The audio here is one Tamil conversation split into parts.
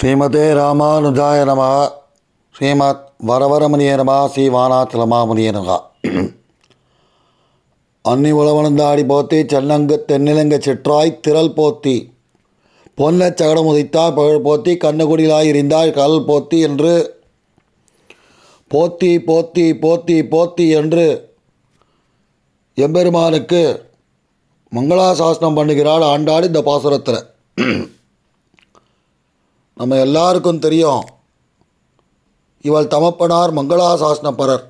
ஸ்ரீமதே ராமானுஜாய நம ஸ்ரீமத் வரவரமுனிய நம ஸ்ரீ வானாச்சலமாமுனிய நம அன்னி உழவனந்தாடி போத்தி சென்னங்கு தென்னிலங்க சிற்றாய் திரள் போத்தி பொன்ன சகடம் உதைத்தாய் பழல் போத்தி கண்ணுகுடிலாய் இருந்தாய் கல் போத்தி என்று போத்தி போத்தி போத்தி போத்தி என்று எம்பெருமானுக்கு மங்களாசாசனம் பண்ணுகிறாள் ஆண்டாள் இந்த பாசுரத்தில் நம்ம எல்லாருக்கும் தெரியும் இவள் தமப்பனார் மங்களாசாசனப்பரர்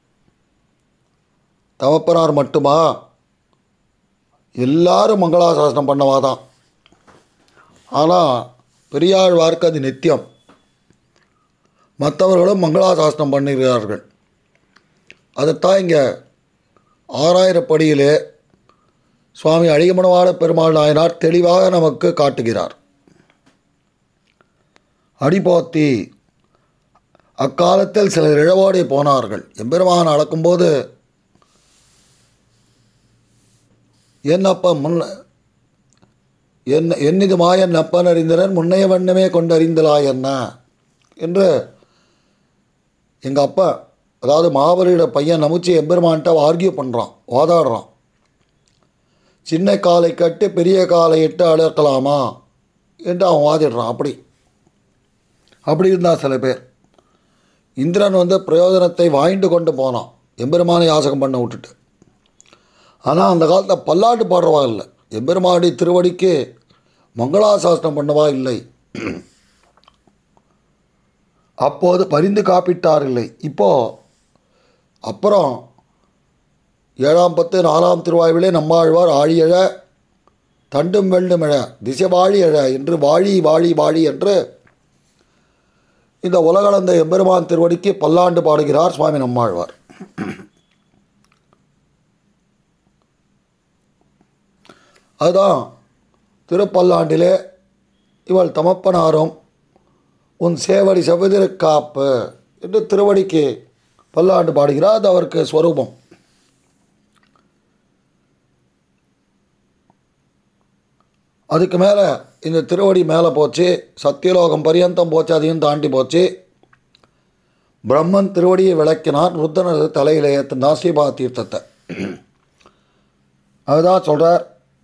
தமப்பனார் மட்டுமா எல்லாரும் மங்களாசாசனம் பண்ணவா தான் ஆனால் பெரியாழ்வார்க்கு அது நித்தியம் மற்றவர்களும் மங்களாசாசனம் பண்ணுகிறார்கள் அதைத்தான் இங்கே ஆறாயிரப்படியிலே சுவாமி அழிகமனவாட பெருமாள் நாயனார் தெளிவாக நமக்கு காட்டுகிறார் அடிபோத்தி அக்காலத்தில் சிலர் இழவோடே போனார்கள் எம்பெருமான் அளக்கும்போது என்னப்ப முன்ன என்ன என்னிது மாயன் அப்பன் அறிந்தனர் முன்னைய வண்ணமே கொண்டறிந்தலா என்ன என்று எங்கள் அப்பா அதாவது மாபலியோட பையன் நமுச்சி எம்பெருமான்கிட்ட ஆர்கியூ பண்ணுறான் வாதாடுறான் சின்ன காலை கட்டு பெரிய காலை இட்டு அழக்கலாமா என்று அவன் வாதிடுறான் அப்படி அப்படி இருந்தான் சில பேர் இந்திரன் வந்து பிரயோஜனத்தை வாங்கிட்டு கொண்டு போனான் எம்பெருமானை யாசகம் பண்ண விட்டுட்டு ஆனால் அந்த காலத்தில் பல்லாட்டு பாடுறவா இல்லை எம்பெருமானுடைய திருவடிக்கு மங்களாசாசனம் பண்ணவா இல்லை அப்போது பரிந்து காப்பிட்டார் இல்லை இப்போது அப்புறம் ஏழாம் பத்து நாலாம் திருவாய்விலே நம்மாழ்வார் ஆழியழ தண்டும் வெள்ளுமிழ திசை வாழி எழ என்று வாழி வாழி வாழி என்று இந்த உலகளந்த எம்பெருமான் திருவடிக்கு பல்லாண்டு பாடுகிறார் சுவாமி நம்மாழ்வார் அதுதான் திருப்பல்லாண்டிலே இவள் தமப்பனாரும் உன் சேவடி செவ்வதிருக்காப்பு என்று திருவடிக்கு பல்லாண்டு பாடுகிறார் அது அவருக்கு ஸ்வரூபம் அதுக்கு மேலே இந்த திருவடி மேலே போச்சு சத்தியலோகம் பரியந்தம் போச்சு அதையும் தாண்டி போச்சு பிரம்மன் திருவடியை விளக்கினார் ருத்தனது தலையில் ஏற்றினா ஸ்ரீபா தீர்த்தத்தை அதுதான் சொல்கிறார்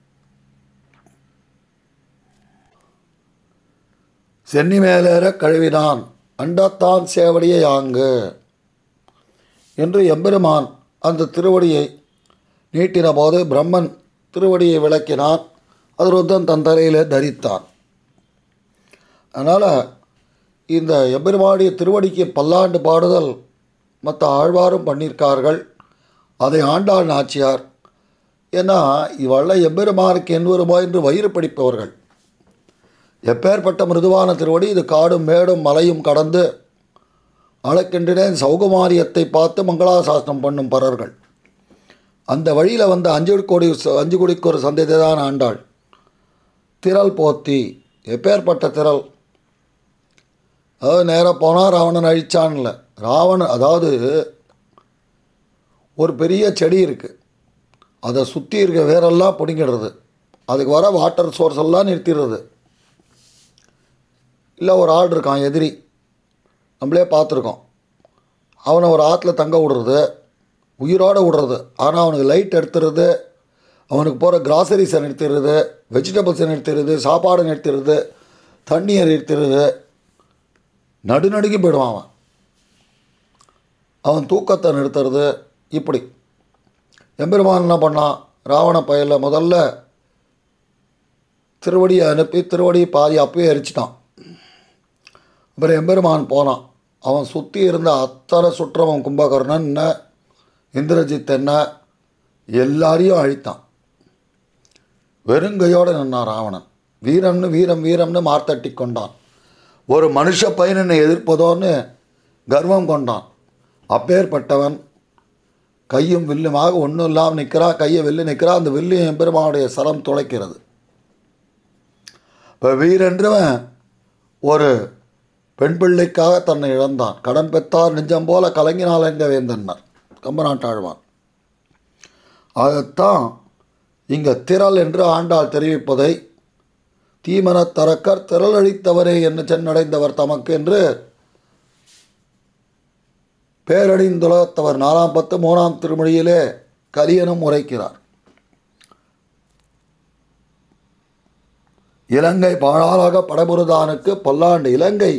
சென்னி மேலேற கழுவினான் அண்டத்தான் சேவடியை யாங்கு என்று எம்பெருமான் அந்த திருவடியை நீட்டின போது பிரம்மன் திருவடியை விளக்கினான் அது ருத்தன் தன் தலையில் தரித்தான் அதனால் இந்த எம்பெருமாடிய திருவடிக்கு பல்லாண்டு பாடுதல் மற்ற ஆழ்வாரும் பண்ணியிருக்கார்கள் அதை ஆண்டாள் நாச்சியார் ஏன்னா இவள்ள எம்பெருமானுக்கு என்வருமா என்று வயிறு படிப்பவர்கள் எப்பேற்பட்ட மிருதுவான திருவடி இது காடும் மேடும் மலையும் கடந்து அளக்கின்றேன் சௌகுமாரியத்தை பார்த்து மங்களாசாசனம் பண்ணும் பரர்கள் அந்த வழியில் வந்த அஞ்சு கோடி அஞ்சு கோடிக்கு ஒரு சந்தேகத்தை தான் ஆண்டாள் திரள் போத்தி எப்பேற்பட்ட திரள் அதாவது நேராக போனால் ராவணன் அழிச்சான்ல ராவணன் அதாவது ஒரு பெரிய செடி இருக்குது அதை சுற்றி இருக்க வேரெல்லாம் பிடிங்கிடுறது அதுக்கு வர வாட்டர் சோர்ஸ் எல்லாம் நிறுத்திடுறது இல்லை ஒரு ஆள் இருக்கான் எதிரி நம்மளே பார்த்துருக்கோம் அவனை ஒரு ஆற்றுல தங்க விடுறது உயிரோடு விடுறது ஆனால் அவனுக்கு லைட் எடுத்துறது அவனுக்கு போகிற கிராசரிஸை நிறுத்திடுறது வெஜிடபிள்ஸை நிறுத்திடுறது சாப்பாடு நிறுத்திடுறது தண்ணியை நிறுத்திடுறது நடுநடுங்கி போயிடுவான் அவன் அவன் தூக்கத்தை நிறுத்துறது இப்படி எம்பெருமான் என்ன பண்ணான் ராவண பயலில் முதல்ல திருவடியை அனுப்பி திருவடி பாதி அப்பயே எரிச்சிட்டான் அப்புறம் எம்பெருமான் போனான் அவன் சுற்றி இருந்த அத்தனை சுற்றவன் கும்பகர்ணன் என்ன இந்திரஜித் என்ன எல்லாரையும் அழித்தான் வெறுங்கையோடு நின்னான் ராவணன் வீரம்னு வீரம் வீரம்னு மார்த்தட்டி கொண்டான் ஒரு மனுஷ பையனை எதிர்ப்பதோன்னு கர்வம் கொண்டான் அப்பேற்பட்டவன் கையும் வில்லுமாக ஒன்றும் இல்லாமல் நிற்கிறான் கையை வில்லு நிற்கிறான் அந்த வில்லு எம்பெருமானுடைய சரம் துளைக்கிறது இப்போ வீரென்றவன் ஒரு பெண் பிள்ளைக்காக தன்னை இழந்தான் கடன் பெற்றார் நெஞ்சம் போல கலங்கினால் எங்க வேந்தன்னர் கம்பநாட்டாழ்வான் அதைத்தான் இங்கே திரள் என்று ஆண்டாள் தெரிவிப்பதை தீமனத் தரக்கர் திரளழித்தவரே என்று சென்னடைந்தவர் தமக்கு என்று பேரடிந்துலகத்தவர் நாலாம் பத்து மூணாம் திருமொழியிலே கலியனும் உரைக்கிறார் இலங்கை பாழாளாக படபுருதானுக்கு பல்லாண்டு இலங்கை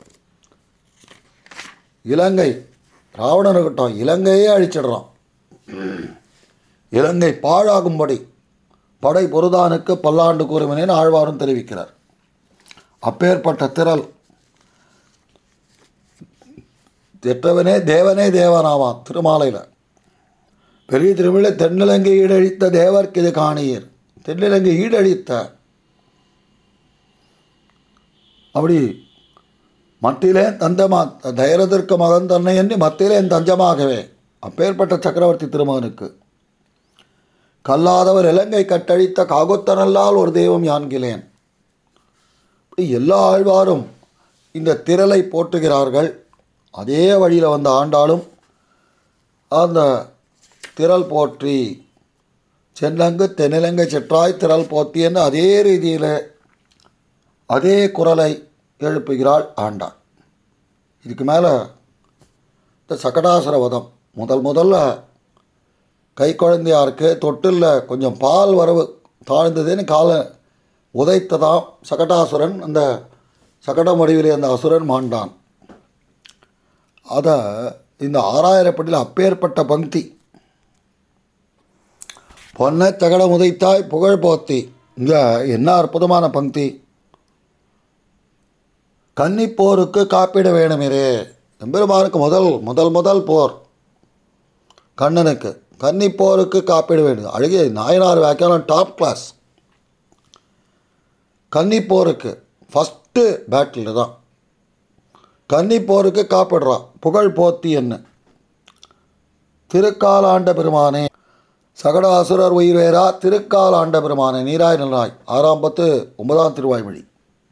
இலங்கை ராவணன் இருக்கட்டும் இலங்கையே அழிச்சிடுறான் இலங்கை பாழாகும்படி படை பொருதானுக்கு பல்லாண்டு கூறுவினேன் ஆழ்வாரும் தெரிவிக்கிறார் அப்பேற்பட்ட திரள் தெற்றவனே தேவனே தேவனாவான் திருமாலையில் பெரிய திருவிழா தென்னிலங்கை ஈடழித்த தேவர்க்கு இது காணியர் தென்னிலங்கை ஈடழித்த அப்படி மத்தியிலே தந்தமா தைரத்திற்கு மகன் தன்னை என்று மத்தியிலே என் தஞ்சமாகவே அப்பேற்பட்ட சக்கரவர்த்தி திருமகனுக்கு கல்லாதவர் இலங்கை கட்டழித்த காகுத்தனல்லால் ஒரு தெய்வம் யான்கிலேன் இப்படி எல்லா ஆழ்வாரும் இந்த திரளை போற்றுகிறார்கள் அதே வழியில் வந்த ஆண்டாலும் அந்த திரள் போற்றி சென்னங்கு தென்னிலங்கை செற்றாய் திரள் போற்றி என்று அதே ரீதியில் அதே குரலை எழுப்புகிறாள் ஆண்டாள் இதுக்கு மேலே இந்த சகடாசுர வதம் முதல் முதல்ல கை குழந்தையாருக்கு தொட்டில் கொஞ்சம் பால் வரவு தாழ்ந்ததுன்னு காலை உதைத்ததாம் சகடாசுரன் அந்த சகட வடிவிலே அந்த அசுரன் மாண்டான் அதை இந்த ஆறாயிரப்பட்டில் அப்பேற்பட்ட பங்கி பொன்னை தகடம் உதைத்தாய் புகழ் போத்தி இங்கே என்ன அற்புதமான பங்கி கன்னிப்போருக்கு காப்பிட வேணுமிரே எம்பெருமானுக்கு முதல் முதல் முதல் போர் கண்ணனுக்கு கன்னிப்போருக்கு காப்பிட வேண்டும் அழகிய நாயனார் வியாக்கியானம் டாப் கிளாஸ் கன்னிப்போருக்கு ஃபஸ்ட்டு பேட்டில் தான் கன்னிப்போருக்கு காப்பிடுறான் புகழ் போத்தி என்ன திருக்காலாண்ட பெருமானே சகட அசுரர் உயிர்வேரா திருக்காலாண்ட பெருமானே நீராய் நல்லாய் ஆறாம் பத்து ஒன்பதாம் திருவாய்மொழி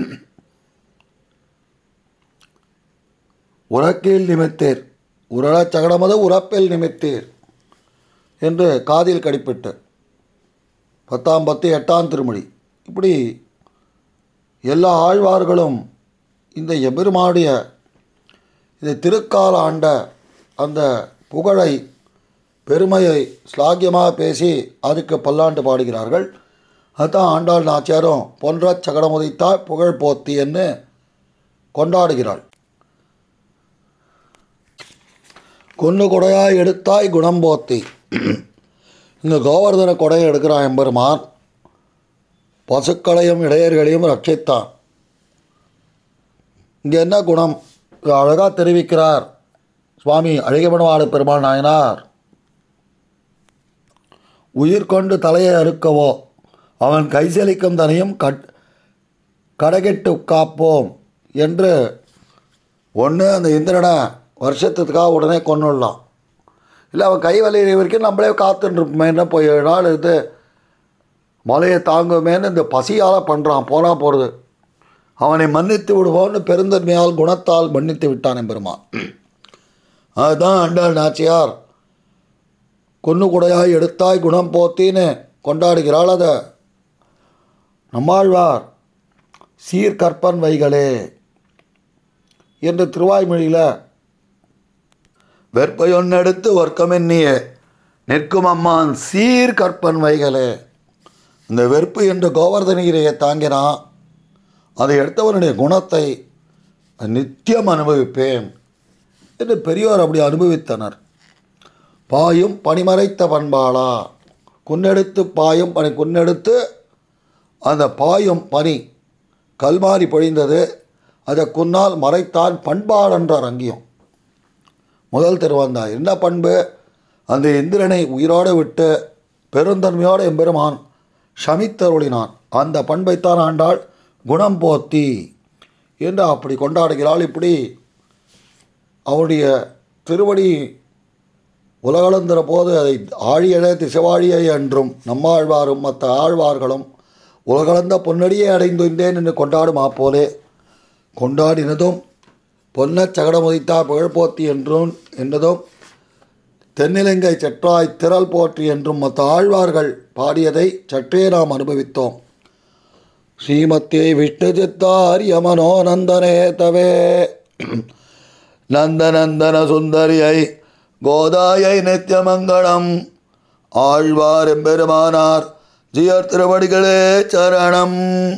உறக்கில் நிமித்தேர் உரளச் சகடமது உறப்பில் நிமித்தேர் என்று காதில் கடிப்பிட்டு பத்தாம் பத்து எட்டாம் திருமொழி இப்படி எல்லா ஆழ்வார்களும் இந்த எபெருமாடைய இந்த திருக்கால ஆண்ட அந்த புகழை பெருமையை ஸ்லாகியமாக பேசி அதுக்கு பல்லாண்டு பாடுகிறார்கள் அதுதான் ஆண்டாள் நாச்சியாரும் பொன்ற சகடமுதைத்தாய் புகழ் போத்தி என்று கொண்டாடுகிறாள் கொன்னு கொடையாய் எடுத்தாய் குணம் போத்தி இங்கே கோவர்தன கொடையை எடுக்கிறான் எம்பெருமான் பசுக்களையும் இடையர்களையும் ரட்சித்தான் இங்கே என்ன குணம் அழகாக தெரிவிக்கிறார் சுவாமி அழகிபணவாடு பெருமாள் நாயனார் உயிர் கொண்டு தலையை அறுக்கவோ அவன் கைசலிக்கும் தனையும் கட் கடைகெட்டு காப்போம் என்று ஒன்று அந்த இந்திரனை வருஷத்துக்காக உடனே கொண்டுடலாம் இல்லை அவன் கை வலியுற வரைக்கும் நம்மளே காத்துருப்போமேன்னு போய் ஏழு நாள் இது மலையை தாங்குமேன்னு இந்த பசியால் பண்ணுறான் போனால் போகிறது அவனை மன்னித்து விடுவோன்னு பெருந்தன்மையால் குணத்தால் மன்னித்து விட்டான் எம்பெருமான் அதுதான் ஆண்டாள் நாச்சியார் கொன்னு குடையாய் எடுத்தாய் குணம் போத்தின்னு கொண்டாடுகிறாள் அதை நம்மாழ்வார் சீர்கற்பன் வைகளே என்று திருவாய்மொழியில் வெற்பையொன்னெடுத்து வர்க்கமென்னிய நிற்கும் அம்மான் சீர்கற்பன் வைகளே இந்த வெறுப்பு என்று கோவர்தனகிரியை தாங்கினான் அதை எடுத்தவனுடைய குணத்தை நித்தியம் அனுபவிப்பேன் என்று பெரியோர் அப்படி அனுபவித்தனர் பாயும் பனிமறைத்த பண்பாளா குன்னெடுத்து பாயும் பனி குன்னெடுத்து அந்த பாயும் பனி கல்மாரி பொழிந்தது அதை குன்னால் மறைத்தான் பண்பாடென்றார் அங்கேயும் முதல் திருவந்தாய் என்ன பண்பு அந்த இந்திரனை உயிரோடு விட்டு பெருந்தன்மையோடு எம்பெருமான் ஷமித்தருளினான் அந்த பண்பைத்தான் ஆண்டாள் குணம் போத்தி என்று அப்படி கொண்டாடுகிறாள் இப்படி அவருடைய திருவடி உலகளந்திர போது அதை ஆழியழ திசைவாழிய என்றும் நம்மாழ்வாரும் மற்ற ஆழ்வார்களும் உலகளந்த பொன்னடியே அடைந்துந்தேன் என்று கொண்டாடும் போலே கொண்டாடினதும் பொன்னச் சகடமுதித்தா புகழ்போத்தி என்றும் என்றதும் தென்னிலங்கை செற்றாய் திரள் போற்றி என்றும் மற்ற ஆழ்வார்கள் பாடியதை சற்றே நாம் அனுபவித்தோம் ஸ்ரீமத்தே விஷ்ணு சித்தாரிய மனோநந்தனே தவே நந்தநந்தன சுந்தரியை கோதாயை நித்தியமங்கலம் ஆழ்வார் எம்பெருமானார் ஜியர் திருவடிகளே சரணம்